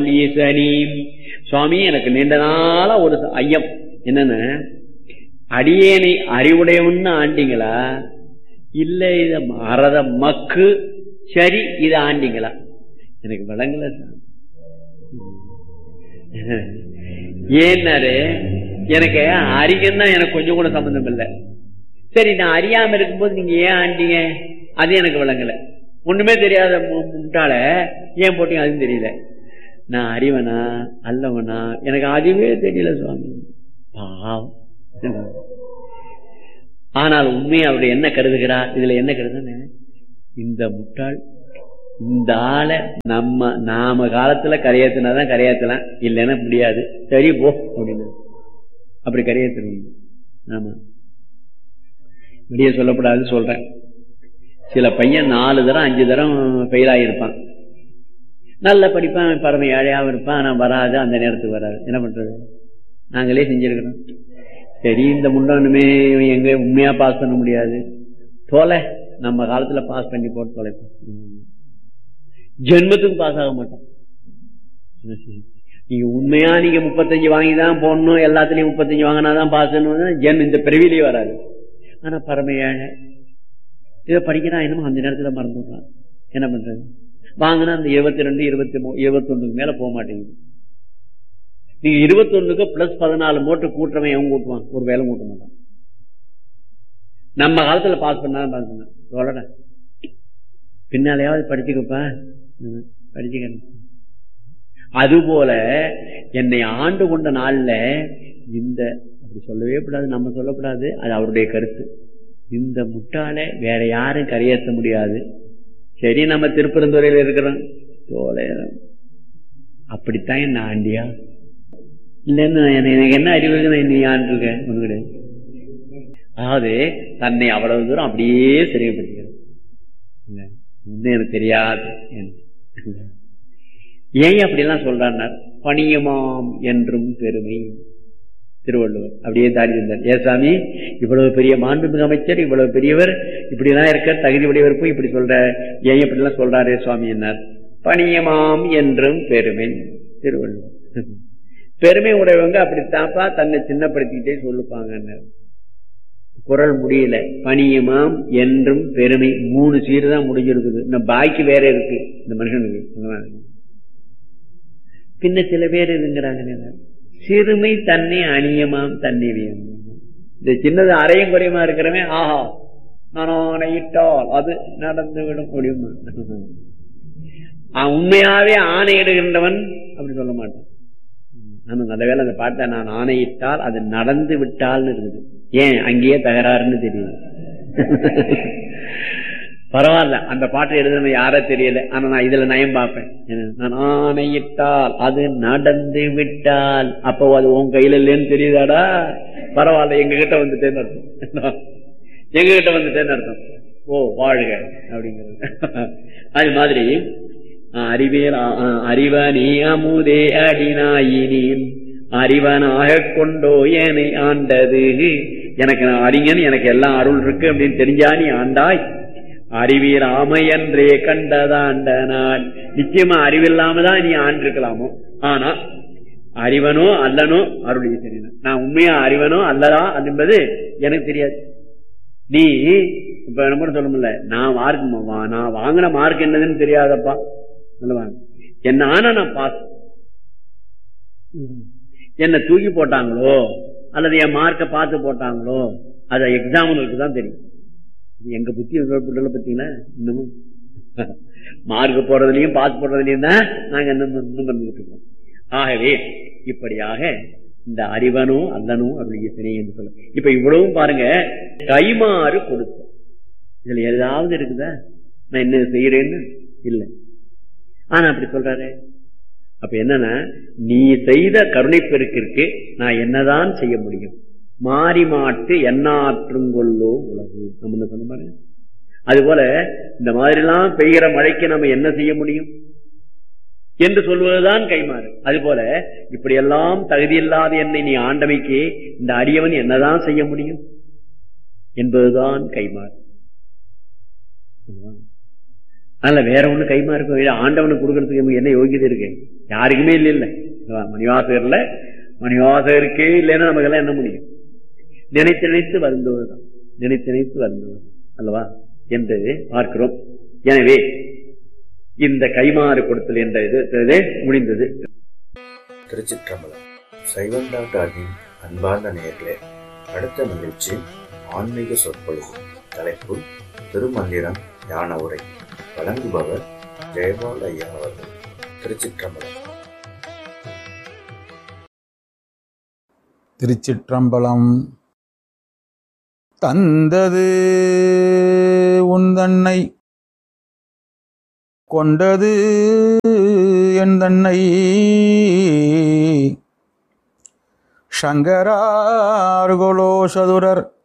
ஈசனி சுவாமி எனக்கு நீண்ட நாளா ஒரு ஐயம் என்னன்னு அடியேனை அறிவுடையவன்னு ஆண்டிங்களா இல்ல இத மறத மக்கு சரி இத ஆண்டிங்களா எனக்கு விளங்கல சார் ஏன்னாரு எனக்கு அறிஞன்னா எனக்கு கொஞ்சம் கூட சம்பந்தம் இல்லை சரி நான் அறியாம இருக்கும்போது நீங்க ஏன் ஆண்டீங்க அது எனக்கு விளங்கல ஒண்ணுமே தெரியாத முட்டாள ஏன் போட்டீங்க அதுவும் தெரியல நான் அறிவனா அல்லவனா எனக்கு அதுவே தெரியல சுவாமி பாவம் ஆனால் உண்மையை அவருடைய என்ன கருதுகிறார் இதுல என்ன கருதுன்னு இந்த முட்டாள் இந்த ஆளை நம்ம நாம காலத்துல கரையேத்தினாதான் கரையேத்தலாம் இல்லைன்னா முடியாது சரி போ அப்படின்னு அப்படி கரையேற்றணும் ஆமா வெளியே சொல்லப்படாது சொல்றேன் சில பையன் நாலு தரம் அஞ்சு தரம் ஃபெயில் ஆகியிருப்பான் நல்ல படிப்பான் பரம ஏழையாவும் இருப்பான் ஆனா வராது அந்த நேரத்துக்கு வராது என்ன பண்றது நாங்களே செஞ்சிருக்கிறோம் சரி இந்த முண்டனுமே எங்க உண்மையா பாஸ் பண்ண முடியாது தொலை நம்ம காலத்துல பாஸ் பண்ணி போட்டு தொலைப்போம் ஜென்மத்துக்கு பாஸ் ஆக மாட்டோம் நீங்க உண்மையா நீங்க முப்பத்தஞ்சு வாங்கி தான் போடணும் எல்லாத்துலயும் முப்பத்தஞ்சு வாங்கினாதான் பாஸ் ஜென் இந்த பிறவிலேயே வராது ஆனா பரம ஏழை இதை படிக்கிறான் என்னமோ அந்த நேரத்துல மறந்துடுறான் என்ன பண்றது வாங்கினா அந்த இருபத்தி ரெண்டு இருபத்தி மூ இருபத்தி ஒண்ணுக்கு மேல போக மாட்டேங்குது நீங்க இருபத்தி ஒண்ணுக்கு பிளஸ் பதினாலு மூட்டை கூட்டுறவன் எவன் கூட்டுவான் ஒரு வேலை கூட்ட மாட்டான் நம்ம காலத்துல பாஸ் பண்ணா பாஸ் பண்ண சொல்லட பின்னாலேயாவது படிச்சுக்கப்பா படிச்சுக்க அதுபோல என்னை ஆண்டு கொண்ட நாள்ல இந்த அப்படி சொல்லவே கூடாது நம்ம சொல்லக்கூடாது அது அவருடைய கருத்து இந்த முட்டாளை வேற யாரும் கரையேற்ற முடியாது சரி நம்ம திருப்பரந்துறையில இருக்கிறோம் அப்படித்தான் என்ன ஆண்டியா இல்லைன்னு எனக்கு என்ன அறிவு இருக்கு நீ ஆண்டு இருக்கேன் ஒண்ணு கிடையாது அதாவது தன்னை அவ்வளவு தூரம் அப்படியே சிறைப்படுத்துகிறது இன்னும் எனக்கு தெரியாது ஏன் அப்படிலாம் சொல்றார் பணியமாம் என்றும் பெருமை திருவள்ளுவர் அப்படியே தாடி இருந்தார் ஏ சாமி இவ்வளவு பெரிய மாண்புமிகு அமைச்சர் இவ்வளவு பெரியவர் இப்படி எல்லாம் இருக்க தகுதி உடையவர் போய் இப்படி சொல்ற ஏன் இப்படி எல்லாம் சொல்றாரே சுவாமி என்னார் பணியமாம் என்றும் பெருமை திருவள்ளுவர் பெருமை உடையவங்க அப்படித்தாப்பா தன்னை சின்னப்படுத்திக்கிட்டே சொல்லுப்பாங்க குரல் முடியல பணியமாம் என்றும் பெருமை மூணு சீரு தான் முடிஞ்சிருக்குது இன்னும் பாக்கி வேற இருக்கு இந்த மனுஷனுக்கு பின்ன சில பேர் இதுங்கிறாங்க சிறுமை தன்னை அணியமாம் தன்னிவியம் இந்த சின்னது அரையும் குறையுமா இருக்கிறவன் ஆஹா நான் இட்டால் அது நடந்து விடும் முடியுமா உண்மையாவே ஆணையிடுகின்றவன் அப்படி சொல்ல மாட்டான் ஆனா நல்ல வேலை அந்த பாட்டை நான் ஆணையிட்டால் அது நடந்து விட்டால்னு இருக்குது ஏன் அங்கேயே தகராறுன்னு தெரியுது பரவாயில்ல அந்த பாட்டை எழுதுன யார தெரியல ஆனா நான் இதுல நயம் பார்ப்பேன் நான் ஆணையிட்டால் அது நடந்து விட்டால் அப்போ அது உன் கையில இல்லைன்னு தெரியுதாடா பரவாயில்ல எங்க கிட்ட வந்துட்டேன்னு அர்த்தம் எங்க கிட்ட வந்துட்டேன்னு அர்த்தம் ஓ வாழ்க அப்படிங்கிறது அது மாதிரி அறிவேல் அறிவனே அமுதே அடினாயினி அறிவனாக கொண்டோ ஏனை ஆண்டது எனக்கு நான் அறிஞன் எனக்கு எல்லாம் அருள் இருக்கு அப்படின்னு தெரிஞ்சா நீ ஆண்டாய் அறிவீர் ஆமையன்றே கண்டதாண்ட நான் நிச்சயமா அறிவில்லாம தான் நீ ஆண்டிருக்கலாமோ ஆனா அறிவனோ அல்லனோ அருள் ஈசனின் நான் உண்மையா அறிவனோ அல்லதா என்பது எனக்கு தெரியாது நீ இப்ப நம்ம சொல்ல முடியல நான் மார்க் நான் வாங்கின மார்க் என்னதுன்னு தெரியாதப்பா என்ன ஆனா நான் பாஸ் என்ன தூக்கி போட்டாங்களோ அல்லது என் மார்க்கை பார்த்து போட்டாங்களோ அது எக்ஸாம்பிளுக்கு தான் தெரியும் எங்க புத்தி பார்த்தீங்கன்னா இன்னமும் மார்க் போடுறதுலயும் பாஸ் போடுறதுலயும் தான் நாங்க இன்னும் இன்னும் இருக்கோம் ஆகவே இப்படியாக இந்த அறிவனோ அல்லனோ அப்படிங்கிற சினை என்று சொல்ல இப்ப இவ்வளவும் பாருங்க கைமாறு கொடுத்த இதுல ஏதாவது இருக்குதா நான் என்ன செய்யறேன்னு இல்லை ஆனா அப்படி சொல்றாரு அப்ப என்னன்னா நீ செய்த கருணை பெருக்கிற்கு நான் என்னதான் செய்ய முடியும் மாறி மாட்டு எண்ணாற்றுங்கொள்ளோ உலகு நம்ம சொன்ன பாருங்க அது போல இந்த மாதிரி எல்லாம் பெய்கிற மழைக்கு நம்ம என்ன செய்ய முடியும் என்று சொல்வதுதான் கைமாறு அது போல இப்படியெல்லாம் தகுதியில்லாத என்னை நீ ஆண்டமைக்கு இந்த அடியவன் என்னதான் செய்ய முடியும் என்பதுதான் கைமாறு அதனால வேற ஒண்ணு கைமா இருக்கும் ஆண்டவனுக்கு கொடுக்கறதுக்கு என்ன யோகியதை இருக்கு யாருக்குமே இல்லை இல்லை மணிவாசகர்ல மணிவாசகருக்கே இல்லைன்னா நமக்கெல்லாம் என்ன முடியும் நினைத்து நினைத்து வருந்துவதுதான் நினைத்து நினைத்து வருந்துவது அல்லவா என்று பார்க்கிறோம் எனவே இந்த கைமாறு கொடுத்தல் என்ற இது இது முடிந்தது திருச்சிற்றம்பலம் சைவம் டாக்டர் அர்வின் அன்பார்ந்த நேயர்களே அடுத்த நிகழ்ச்சி ஆன்மீக சொற்பொழிவு தலைப்பு திருமந்திரம் ஞான உரை வழங்குபவர் ஜெயபால் ஐயா அவர்கள் திருச்சிற்றம்பலம் திருச்சிற்றம்பலம் தந்தது உந்தன்னை கொண்டது என் தன்னை சங்கரார்கோலோ சதுரர்